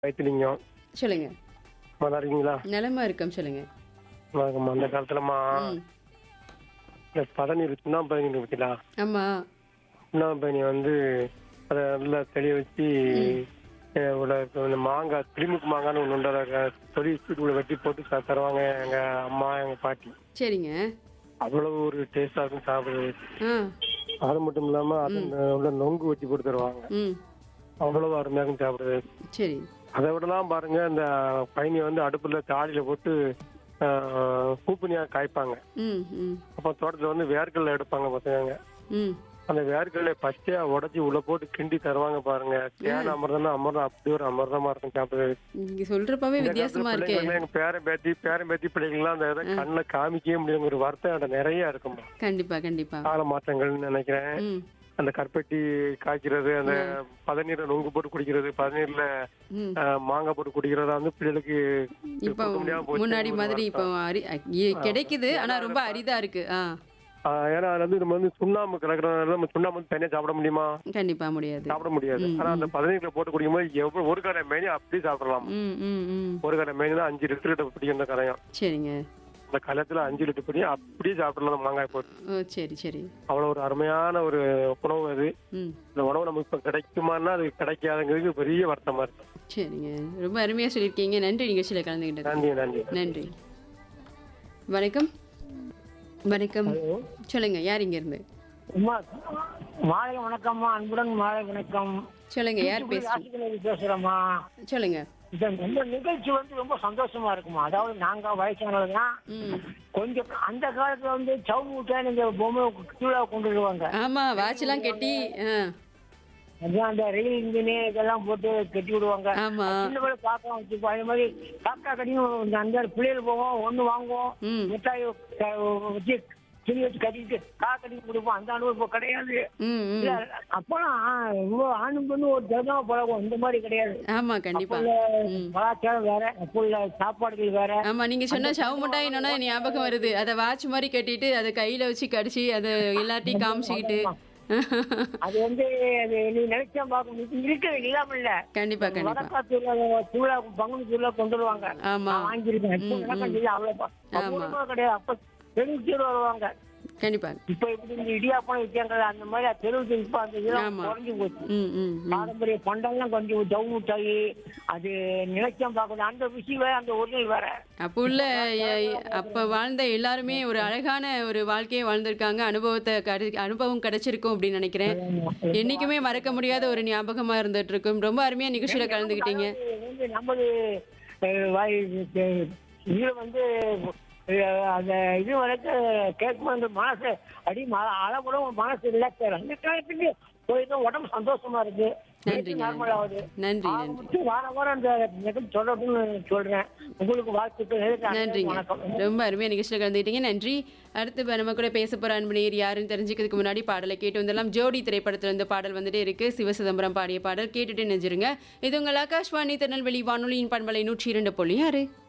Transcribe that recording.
வைத்திலிங்கம் சொல்லுங்க நல்லா இருக்கீங்களா நலமா இருக்கோம் சொல்லுங்க வணக்கம் அந்த காலத்துலமா ம். இந்த பதநீர் சுண்ணாம்பு இருக்குங்களா ஆமா சுண்ணாம்பு பனி வந்து அதை நல்லா தெளிய வச்சு அஹ், உள்ள இந்த மாங்காய் கிளிமுக்கு மாங்கான்னு ஒன்று உண்டு தொழில் வீட்டுக்குள்ள வெட்டி போட்டு ச- தருவாங்க எங்க அம்மா எங்க பாட்டி சரிங்க அவ்வளவு ஒரு டேஸ்டா இருக்கும் சாப்பிடுறது ஆ அது மட்டும் இல்லாம அது உள்ள நொங்கு வச்சு போட்டு தருவாங்க ம் அவ்வளவு அருமையா இருக்கும் சாப்பிடுறது சரி அதை விடலாம் பாருங்க இந்த பயணியை வந்து அடுப்புல தாடியில போட்டு ஆஹ், பூப்பனியா காய்ப்பாங்க ம் ம் அப்போ தோட்டத்துல வந்து வேர்க்கடலை எடுப்பாங்க பசங்க ம் அந்த வேர்க்கடலை பச்சையா உடைச்சி உள்ள போட்டு கிண்டி தருவாங்க பாருங்க தேன் அமிர்தம்னா அமிர்தம் அப்படி ஒரு அமிர்தமா இருக்கும் சாப்பிடுறது நீங்க சொல்றப்பவே இந்த வித்தியாசமா காலத்துல இருக்கே பிள்ளைங்க எங்க பேரன் பேத்தி பேரன் பேத்தி பிள்ளைங்களாம் அந்த இதை கண்ணுல காமிக்கவே முடியும் ஒரு வருத்தம் என்கிட்ட நிறைய இருக்கும் கண்டிப்பா கண்டிப்பா கால மாற்றங்கள்னு நினைக்கிறேன் ம் அந்த கற்பட்டி காய்க்கிறது அந்த பதநீரை நொங்கு போட்டு குடிக்கிறது பதநீர்ல ம் ஆஹ், மாங்காய் போட்டு குடிக்கிறதா வந்து பிள்ளைகளுக்கு இப்போ கொடுக்க முடியாம போச்சு. முன்னாடி ஒரு மாதிரி இப்போ அரி இ- கிடைக்குது ஆனா ரொம்ப அரிதா இருக்கு ஆ ஆஹ், ஏன்னா அதுல வந்து நம்ம வந்து சுண்ணாம்பு கலக்கிறதுனால நம்ம சுண்ணாம்பு வந்து தனியா சாப்பிட முடியுமா கண்டிப்பா முடியாது சாப்பிட முடியாது ஆனா அந்த பதநீர்ல போட்டு குடிக்கும்போது எவ்வளவு ஒரு கடை மேனி அப்படியே சாப்பிடலாம் ம் ம் ம் ஒரு கடை மேனி தான் அஞ்சு லிட்டர் பிடிக்கும் இந்த கரையும் சரிங்க அந்த கலத்துல அஞ்சு லிட்டர் பிடி அப்படியே சாப்பிடலாம் அந்த மாங்காய் போட்டு ஓ சரி சரி அவ்வளவு ஒரு அருமையான ஒரு உணவு அது ம் இந்த உணவு நமக்கு இப்ப கிடைக்குமான்னா அது கிடைக்காதுங்கிறது பெரிய வருத்தமா இருக்கு சரிங்க ரொம்ப அருமையா சொல்லியிருக்கீங்க நன்றி நிகழ்ச்சியில கலந்துக்கிட்டது நன்றி நன்றி நன்றி வணக்கம் வணக்கம் சொல்லுங்க யார் இங்க இருந்து அம்மா மாலை வணக்கம்மா அன்புடன் மாலை வணக்கம் சொல்லுங்க யார் பேசுறீங்க ராசிகலவி பேசுறேம்மா சொல்லுங்க இந்த இந்த நிகழ்ச்சி வந்து ரொம்ப சந்தோஷமா இருக்குமா அதாவது நாங்க வயசானவங்க ம் கொஞ்சம் அந்த காலத்துல வந்து சவு முட்டாய் இந்த பொம்மை கீழே கொண்டு வருவாங்க ஆமா வாட்ச்லாம் கட்டி ஆ அதான் அந்த ரயில் இன்ஜினு இதெல்லாம் போட்டு கட்டி விடுவாங்க ஆமா சின்ன பிள்ளை காக்கா வச்சுப்போம் அதே மாதிரி காக்கா கடியும் இந்த அந்த பிள்ளைகள் போவோம் ஒண்ணு வாங்குவோம் ம் மிட்டாய் அஹ், வச்சு துணி வச்சு கட்டிட்டு கா கட்டி கொடுப்போம் அந்த அனுபவம் இப்போ கிடையாது ம் ம் இல்ல, அப்பெல்லாம் ரொம்ப ஆணும் பெண்ணு ஒரு ஜனமா பழகும் இந்த மாதிரி கிடையாது ஆமா கண்டிப்பா அப்ப உள்ள கலாச்சாரம் வேற அப்ப உள்ள சாப்பாடுகள் வேற ஆமா நீங்க சொன்ன சவு மிட்டாயினோட ஞாபகம் வருது அதை வாட்ச் மாதிரி கட்டிட்டு அதை கையில வச்சு கடிச்சு அதை எல்லாத்தையும் காமிச்சுக்கிட்டு அது வந்து அது நீ நினைச்சா பார்க்க முடியும் இருக்கு இல்லாம இல்ல கண்டிப்பா கண்டிப்பா வடக்காத்தூர்ல திருவிழா பங்குனி திருவிழா கொண்டு வருவாங்க ஆமா நான் வாங்கியிருக்கேன் இப்போ எனக்கு இல்ல அவ்வளவு அபூர்வமா கிடையாது அப்ப தெருவுக்கு வருவாங்க கண்டிப்பா இப்ப இப்படி இந்த இடியாப்பம் விற்கிறாங்க அந்த மாதிரி தெருவுக்கு இப்ப அந்த இதெல்லாம் ஆமா. குறைஞ்சு போச்சு ம் ம் ம். பாரம்பரிய பண்டம்லாம் கொஞ்சம் ஜவு மிட்டாயி அது நினைச்சம் பார்க்கணும் அந்த விஷயம் வேற அந்த ஒரிஜினல் வேற அப்போ உள்ள எ- அப்ப வாழ்ந்த எல்லாருமே ஒரு அழகான ஒரு வாழ்க்கையை வாழ்ந்திருக்காங்க அனுபவத்தை கிடை அனுபவம் கிடைச்சிருக்கும் அப்படின்னு நினைக்கிறேன் என்னைக்குமே மறக்க முடியாத ஒரு ஞாபகமா இருந்துட்டு இருக்கும் ரொம்ப அருமையா நிகழ்ச்சியில கலந்துக்கிட்டீங்க இது வந்து நமது அஹ், வாய் அஹ், இதுல வந்து அஹ், அந்த இது வரைக்கும் கேட்கும்போது மனசு அடி அளவுட மனசு ரிலாக்ஸ் ஆகும் அந்த காலத்துக்கு போயிட்டு உடம்பு சந்தோஷமா இருக்கு நன்றிங்க. நார்மல் ஆகுது நன்றி ஆக நன்றி மொத்தம் வார வாரம் அந்த நிகழ்ச்சி சொல்லணும்னு சொல்றேன் உங்களுக்கு வாழ்த்துக்கள் நன்றிங்க வணக்கம் ரொம்ப அருமையா நிகழ்ச்சியில கலந்துக்கிட்டீங்க நன்றி அடுத்து இப்ப நம்ம கூட பேச போற அன்பு நேயர் யாருன்னு தெரிஞ்சுக்கிறதுக்கு முன்னாடி பாடலை கேட்டு வந்தெல்லாம் ஜோடி திரைப்படத்துல இருந்து பாடல் வந்துட்டே இருக்கு சிவசிதம்பரம் பாடிய பாடல் கேட்டுட்டு நெஞ்சிருங்க இது உங்கள் ஆகாஷ்வாணி திருநெல்வேலி வானொலியின் பண்பலை நூற்றி இரண்டு புள்ளி ஆறு